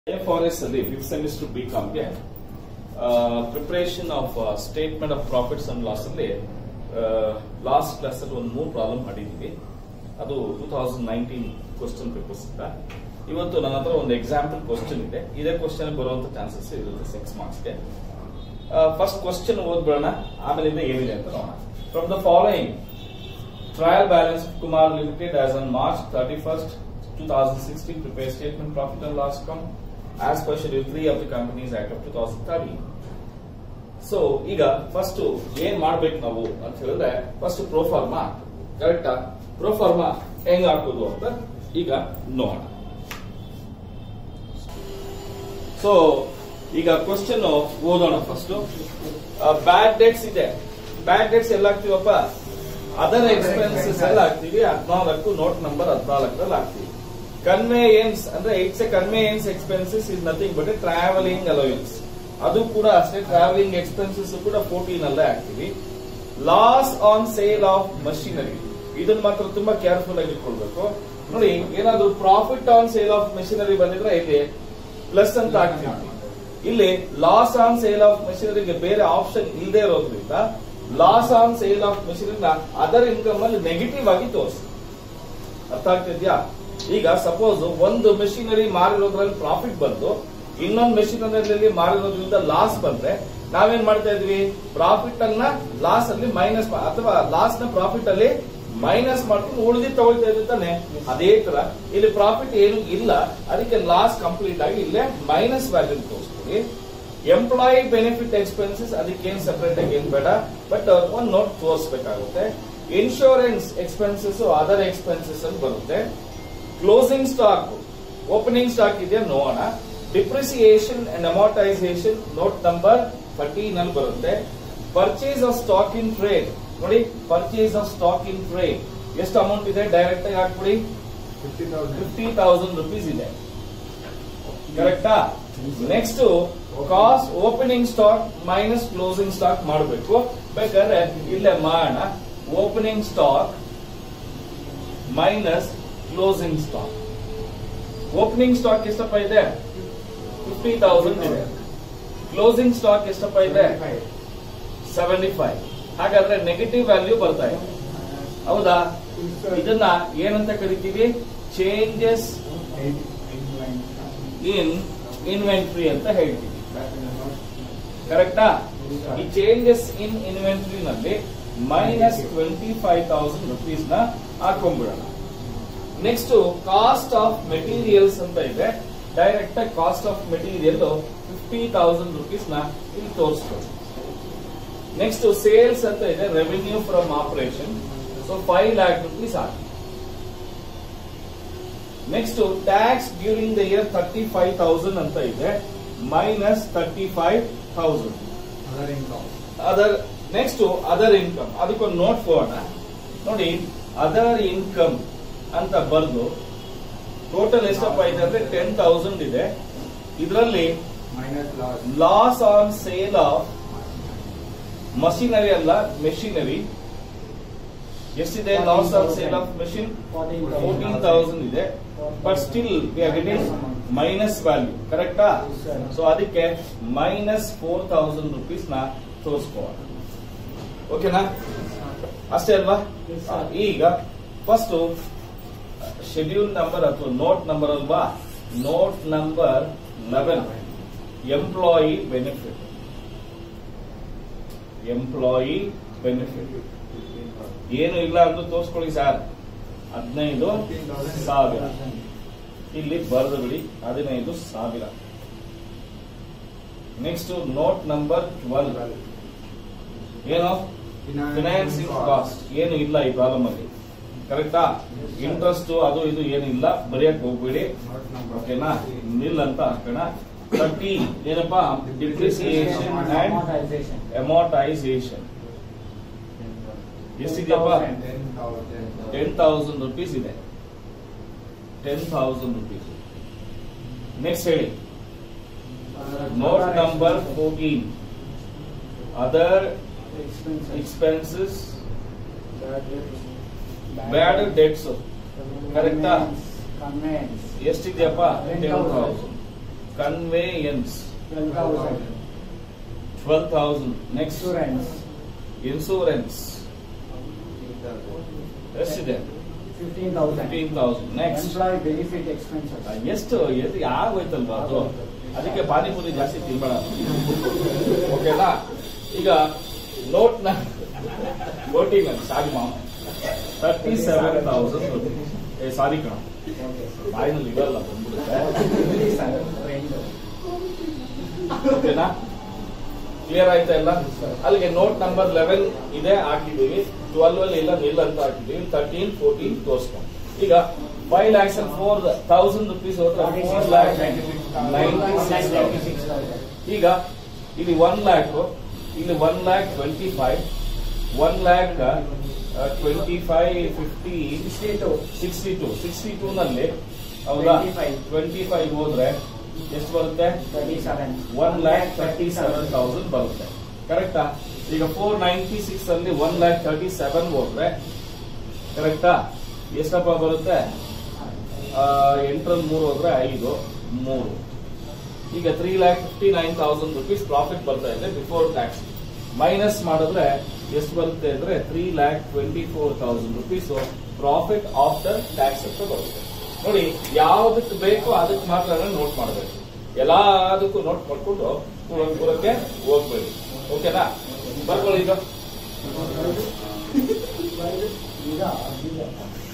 ಎಫ್ಆರ್ಎಸ್ ಅಲ್ಲಿ fifth semester B ಕಾಮ್ಗೆ preparation of statement of profits and loss ಅಲ್ಲಿ last class ಅಲ್ಲಿ ಒಂದು ಮೂರು ಪ್ರಾಬ್ಲಮ್ ಮಾಡಿದೀವಿ ಅದು two thousand nineteen question papers ಅಂತ ಇವತ್ತು ನನ್ನ ಹತ್ರ ಒಂದು ಎಕ್ಸಾಂಪಲ್ ಕ್ವಶನ್ ಇದೆ ಇದೇ ಕ್ವಶನ್ ಬರುವಂತ ಚಾನ್ಸಸ್ ಇರುತ್ತೆ ಸಿಕ್ಸ್ ಮಾರ್ಕ್ಸ್ಗೆ ಫಸ್ಟ್ ಕ್ವಶನ್ ಓದ್ಬಿಡೋಣ ಆಮೇಲಿಂದ ಏನಿದೆ ಅಂತ ನೋಡೋಣ from the following Trial balance of Kumar Limited as on March 31st, 2016 prepared statement profit and loss account as per schedule 3 of the Companies Act of 2013. So ಈಗ first ಏನ್ ಮಾಡ್ಬೇಕು ನಾವು ಅಂತ ಹೇಳಿದ್ರೆ ಫಸ್ಟ್ ಪ್ರೋಫಾರ್ಮಾ ಕರೆಕ್ಟಾ ಪ್ರೋಫಾರ್ಮಾ ಹೆಂಗ್ ಹಾಕೋದು ಅಂತ ಈಗ ನೋಡೋಣ ಸೊ ಈಗ ಕ್ವಶನ್ ಓದೋಣ ಫಸ್ಟ್ ಬ್ಯಾಡ್ ಡೇಟ್ಸ್ ಇದೆ ಬ್ಯಾಡ್ ಡೇಟ್ಸ್ ಎಲ್ಲ ಹಾಕ್ತಿವಪ್ಪ ಅದರ್ ಎಕ್ಸ್ಪೆನ್ಸಸ್ ಎಲ್ಲ ಹಾಕ್ತಿವಿ ಹದಿನಾಲ್ಕು ನೋಟ್ ನಂಬರ್ ಹದಿನಾಲ್ಕರಲ್ಲಿ ಹಾಕ್ತಿವಿ ಕನ್ವೇಯನ್ಸ್ ಅಂದ್ರೆ it's a conveyance expenses is nothing but a travelling allowance ಅದು ಕೂಡ ಅಷ್ಟೇ ಟ್ರಾವೆಲಿಂಗ್ ಎಕ್ಸ್ಪೆನ್ಸಸ್ ಕೂಡ ಫೋರ್ಟೀನ್ ಅಲ್ಲೇ ಹಾಕ್ತಿವಿ loss on sale of machinery ಇದನ್ನ ಮಾತ್ರ ತುಂಬಾ ಕೇರ್ಫುಲ್ ಆಗಿ ಇಟ್ಕೊಳ್ಬೇಕು ನೋಡಿ ಏನಾದ್ರು profit on sale of machinery ಬಂದಿದ್ರೆ ಇಲ್ಲಿ ಪ್ಲಸ್ ಅಂತ ಹಾಕ್ತೀವಿ ಇಲ್ಲಿ ಲಾಸ್ ಆನ್ ಸೇಲ್ ಆಫ್ ಮೆಷಿನರಿಗೆ ಬೇರೆ ಆಪ್ಷನ್ ಇಲ್ಲದೆ ಇರೋದ್ರಿಂದ loss on sale of machine other income ಅಲ್ಲಿ ನೆಗೆಟಿವ್ ಆಗಿ ತೋರಿಸಿ ಅರ್ಥ ಆಗ್ತಿದ್ಯಾ ಈಗ ಸಪೋಸ್ ಒಂದು ಮೆಷಿನರಿ ಮಾರಿರೋದ್ರಲ್ಲಿ ಪ್ರಾಫಿಟ್ ಬಂದು ಇನ್ನೊಂದು ಮೆಷಿನರಿ ಮಾರಿರೋದ್ರಿಂದ ಲಾಸ್ ಬಂದ್ರೆ ನಾವೇನ್ ಮಾಡ್ತಾ ಇದ್ವಿ ಪ್ರಾಫಿಟ್ ಅನ್ನ ಲಾಸ್ ಅಲ್ಲಿ ಮೈನಸ್ ಅಥವಾ ಲಾಸ್ ನ ಪ್ರಾಫಿಟ್ ಅಲ್ಲಿ ಮೈನಸ್ ಮಾಡ್ಕೊಂಡು ಉಳಿದಿ ತಗೊಳ್ತಾ ಇದ್ವಿ ತಾನೆ ಅದೇ ತರ ಇಲ್ಲಿ ಪ್ರಾಫಿಟ್ ಏನು ಇಲ್ಲ ಅದಕ್ಕೆ ಲಾಸ್ ಕಂಪ್ಲೀಟ್ ಆಗಿ ಇಲ್ಲೇ ಮೈನಸ್ ವ್ಯಾಲ್ಯೂ ತೋರಿಸ್ತೀವಿ ಎಂಪ್ಲಾಯಿ ಬೆನಿಫಿಟ್ ಎಕ್ಸ್ಪೆನ್ಸಸ್ ಅದಕ್ಕೇನು ಸಪರೇಟ್ ಆಗಿ ಏನ್ ಬೇಡ ಬಟ್ ಒಂದು ನೋಟ್ ತೋರಿಸಬೇಕಾಗುತ್ತೆ ಇನ್ಶೂರೆನ್ಸ್ ಎಕ್ಸ್ಪೆನ್ಸಸ್ ಅದರ್ ಎಕ್ಸ್ಪೆನ್ಸಸ್ ಅಂತ ಬರುತ್ತೆ ಕ್ಲೋಸಿಂಗ್ ಸ್ಟಾಕ್ ಓಪನಿಂಗ್ ಸ್ಟಾಕ್ ಇದೆಯಾ ನೋಡೋಣ depreciation and amortisation note number thirteen ಅಲ್ಲಿ ಬರುತ್ತೆ purchase of stock in trade ನೋಡಿ purchase of stock in trade ಎಷ್ಟು ಅಮೌಂಟ್ ಇದೆ ಡೈರೆಕ್ಟ್ ಆಗಿ ಹಾಕ್ಬಿಡಿ ಫಿಫ್ಟಿ ತೌಸಂಡ್ ರುಪೀಸ್ ಇದೆ ಕರೆಕ್ಟಾ next cost opening stock minus closing stock ಮಾಡಬೇಕು ಬೇಕಾದ್ರೆ ಇಲ್ಲೇ ಮಾಡೋಣ opening stock minus closing stock opening stock ಎಷ್ಟಪ್ಪ ಇದೆ ಫಿಫ್ಟಿ ತೌಸಂಡ್ ಇದೆ ಕ್ಲೋಸಿಂಗ್ ಸ್ಟಾಕ್ ಎಷ್ಟಪ್ಪ ಇದೆ ಸೆವೆಂಟಿ ಫೈವ್ ಹಾಗಾದ್ರೆ ನೆಗೆಟಿವ್ ವ್ಯಾಲ್ಯೂ ಬರ್ತಾ ಇದೆ ಹೌದಾ ಇದನ್ನ ಏನಂತ ಕರಿತೀವಿ ಚೇಂಜಸ್ ಇನ್ ಇನ್ವೆಂಟ್ರಿ ಅಂತ ಹೇಳ್ತೀವಿ ಕರೆಕ್ಟಾ ಈ ಚೇಂಜಸ್ ಇನ್ ಇನ್ವೆಂಟ್ರಿ ನಲ್ಲಿ minus twenty five thousand rupees ನ ಹಾಕೊಂಡ್ಬಿಡೋಣ ನೆಕ್ಸ್ಟ್ ಕಾಸ್ಟ್ ಆಫ್ ಮೆಟೀರಿಯಲ್ಸ್ ಅಂತ ಇದೆ ಡೈರೆಕ್ಟ್ ಆಗಿ cost of material fifty thousand rupees ನ ಇಲ್ಲಿ ತೋರಿಸ್ಬೋದು ನೆಕ್ಸ್ಟ್ ಸೇಲ್ಸ್ ಅಂತ ಇದೆ revenue from operation so five lakh rupees ಹಾಕಿ next tax during the year thirty five thousand ಅಂತ ಇದೆ minus thirty five thousand other next other income ಅದಕ್ಕೊಂದು ನೋಟ್ ಕೊಡೋಣ ನೋಡಿ ಅದರ್ ಇನ್ಕಮ್ ಅಂತ ಬರೆದು ಟೋಟಲ್ ಎಷ್ಟಪ್ಪ ಇದೆ ಅಂದ್ರೆ ಟೆನ್ ತೌಸಂಡ್ ಇದೆ ಇದರಲ್ಲಿ loss on sale of machinery ಅಲ್ಲ ಮೆಷಿನರಿ ಎಷ್ಟಿದೆ loss on sale of machine fourteen thousand ಇದೆ but still we are getting minus value ಕರೆಕ್ಟಾ ಸೊ ಅದಕ್ಕೆ ಮೈನಸ್ ಫೋರ್ ತೌಸಂಡ್ ರುಪೀಸ್ ನ ತೋರಿಸ್ಕೋಣ ಓಕೆನಾ ಅಷ್ಟೇ ಅಲ್ವಾ ಈಗ ಫಸ್ಟ್ ಶೆಡ್ಯೂಲ್ ನಂಬರ್ ಅಥವಾ ನೋಟ್ ನಂಬರ್ ಅಲ್ವಾ note number eleven employee benefit employee benefit ಏನು ಇಲ್ಲ ಅಂತ ತೋರಿಸ್ಕೊಳ್ಳಿ ಸರ್ ಹದಿನೈದು ಸಾವಿರ ಇಲ್ಲಿ ಬರೆದು ಬಿಡಿ ಹದಿನೈದು ಸಾವಿರ ನೆಕ್ಸ್ಟ್ ನೋಟ್ ನಂಬರ್ ಟ್ವೆಲ್ ಏನು ಫಿನಾನ್ಸಿಂಗ್ ಕಾಸ್ಟ್ ಏನು ಇಲ್ಲ ಈ ಪ್ರಾಬ್ಲಮ್ ಅಲ್ಲಿ ಕರೆಕ್ಟಾ ಇಂಟ್ರೆಸ್ಟ್ ಅದು ಇದು ಏನಿಲ್ಲ ಬರೆಯಕ್ ಹೋಗ್ಬೇಡಿ ಓಕೆನಾ ನಿಲ್ ಅಂತ ಹಾಕೋಣ ತರ್ಟಿ ಏನಪ್ಪಾ ಡಿಪ್ರಿಸಿಯೇಷನ್ ಅಂಡ್ ಅಮೋಟೈಸೇಷನ್ ಎಷ್ಟಿದೆಯಪ್ಪ ಟೆನ್ ತೌಸಂಡ್ ರುಪೀಸ್ ಇದೆ ಟೆನ್ ತೌಸಂಡ್ ರುಪೀಸ್ ನೆಕ್ಸ್ಟ್ ಹೇಳಿ note number fourteen other expenses bad debts ಕರೆಕ್ಟಾ ಎಷ್ಟಿದೆಯಪ್ಪ ten thousand conveyance twelve thousand twelve thousand next insurance insurance ಎಷ್ಟಿದೆ fifteen thousand fifteen thousand next employee benefit expenses ಎಷ್ಟು ಎಷ್ಟು ಆಗೋಯ್ತಲ್ವಾ ಅದು ಅದಕ್ಕೆ ಪಾನಿಪುರಿ ಜಾಸ್ತಿ ತಿನ್ಬೇಡ ಓಕೆನಾ ಈಗ ನೋಟ್ ನ ವೋಟಿಂಗ್ ಸಾಗಿ ಮಾಮ ತರ್ಟಿ ಸೆವೆನ್ ತೌಸಂಡ್ ಏ ಸಾರಿ ಕಣ ಬಾಯಿನಲ್ಲಿ ಇರಲ್ಲ ಬಂದ್ಬಿಡುತ್ತೆ ಓಕೆನಾ ಕ್ಲಿಯರ್ ಆಯ್ತಾ ಎಲ್ಲ ಅಲ್ಲಿಗೆ ನೋಟ್ ನಂಬರ್ ಲೆವೆನ್ ಇದೆ ಹಾಕಿದೀವಿ ಟ್ವೆಲ್ವ್ ಅಲ್ಲಿ ಇಲ್ಲ ನಿಲ್ ಅಂತ ಹಾಕಿದೀವಿ ತರ್ಟೀನ್ ಫೋರ್ಟೀನ್ ತೋರಿಸ್ಕೊಂಡು ಈಗ five lakhs and four thousand rupees ಹೋದ್ರೆ ಫೋರ್ ಲ್ಯಾಕ್ ನೈಂಟಿ ಸಿಕ್ಸ್ ಈಗ ಇಲ್ಲಿ ಒನ್ ಲ್ಯಾಕ್ ಇಲ್ಲಿ one lakh twenty five one lakh twenty five fifty sixty two sixty two ನಲ್ಲಿ ಹೌದಾ 25. ಟ್ವೆಂಟಿ ಫೈವ್ ಹೋದ್ರೆ ಎಷ್ಟು ಬರುತ್ತೆ thirty seven one lakh thirty seven thousand ಬರುತ್ತೆ ಕರೆಕ್ಟಾ ಈಗ ಫೋರ್ ನೈಂಟಿ ಸಿಕ್ಸ್ ಅಲ್ಲಿ ಒನ್ ಲ್ಯಾಕ್ ತರ್ಟಿ ಸೆವೆನ್ ಹೋದ್ರೆ ಕರೆಕ್ಟಾ ಎಷ್ಟಪ್ಪ ಬರುತ್ತೆ ಆ, ಎಂಟರಲ್ಲಿ ಮೂರು ಹೋದ್ರೆ ಐದು ಮೂರು ಈಗ three lakh fifty nine thousand rupees profit ಬರ್ತಾ ಇದೆ ಬಿಫೋರ್ ಟ್ಯಾಕ್ಸ್ ಮೈನಸ್ ಮಾಡಿದ್ರೆ ಎಷ್ಟು ಬರುತ್ತೆ ಅಂದ್ರೆ three lakh twenty four thousand rupees profit after tax ಅಂತ ಬರುತ್ತೆ ನೋಡಿ ಯಾವ್ದಕ್ಕೆ ಬೇಕೋ ಅದಕ್ಕೆ ಮಾತ್ರ ನೋಟ್ ಮಾಡಬೇಕು ಎಲ್ಲದಕ್ಕೂ ನೋಟ್ ಮಾಡ್ಕೊಂಡು ಪೂರಕ್ಕೆ ಹೋಗ್ಬೇಡಿ ಓಕೆನಾ ಬರ್ಕೊಳ್ಳಿ ಈಗ ಈಗ